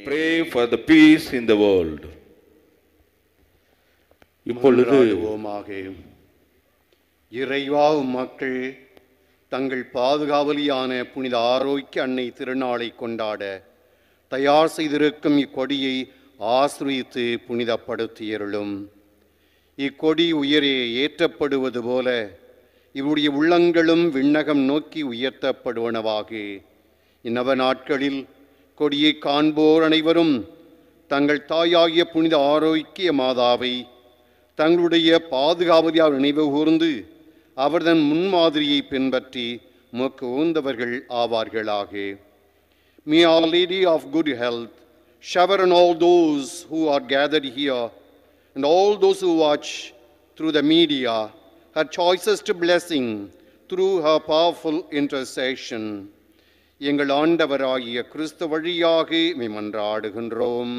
pray for the peace in the world. இப்பொழுது மன்றாடுவோமாக இறைவா மக்கள் தங்கள் பாதுகாவலியான புனித ஆரோக்கிய அன்னை திருநாளை கொண்டாட தயார் செய்திருக்கும் இக்கொடியை ஆசிரியத்து புனிதப்படுத்தியருளும் இக்கொடி உயரே ஏற்றப்படுவது போல இவருடைய உள்ளங்களும் விண்ணகம் நோக்கி உயர்த்தப்படுவனவாக இந்நவ நாட்களில் கொடியை காண்போர் அனைவரும் தங்கள் தாயாகிய புனித ஆரோக்கிய மாதாவை தங்களுடைய பாதுகாவலியார் நினைவு கூர்ந்து அவர்தன் முன்மாதிரியை பின்பற்றி முக்கு ஊந்தவர்கள் ஆவார்களாக May Our Lady of Good Health shower on all those who are gathered here and all those who watch through the media her choicest blessing through her powerful intercession. எங்கள் ஆண்டவராகிய கிறிஸ்து வழியாக மேமன்றாடுகின்றோம்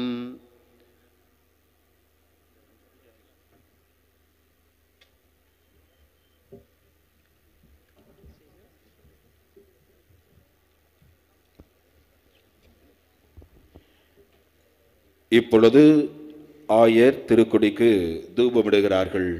இப்பொழுது ஆயர் திருக்குடிக்கு தூபமிடுகிறார்கள்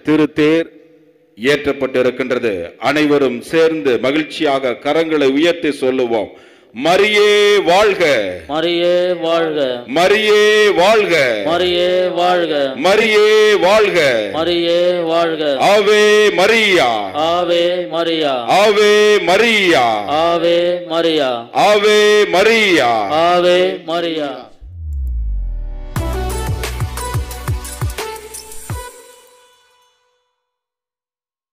திருத்தேர் ஏற்றப்பட்டிருக்கின்றது அனைவரும் சேர்ந்து மகிழ்ச்சியாக கரங்களை உயர்த்தி சொல்லுவோம் மரியே வாழ்க மரியே வாழ்க மரியே வாழ்க மரியே வாழ்க மரியே வாழ்க மரியே வாழ்க ஆவே மரியா ஆவே மரியா ஆவே மரியா ஆவே மரியா ஆவே மரியா ஆவே மரியா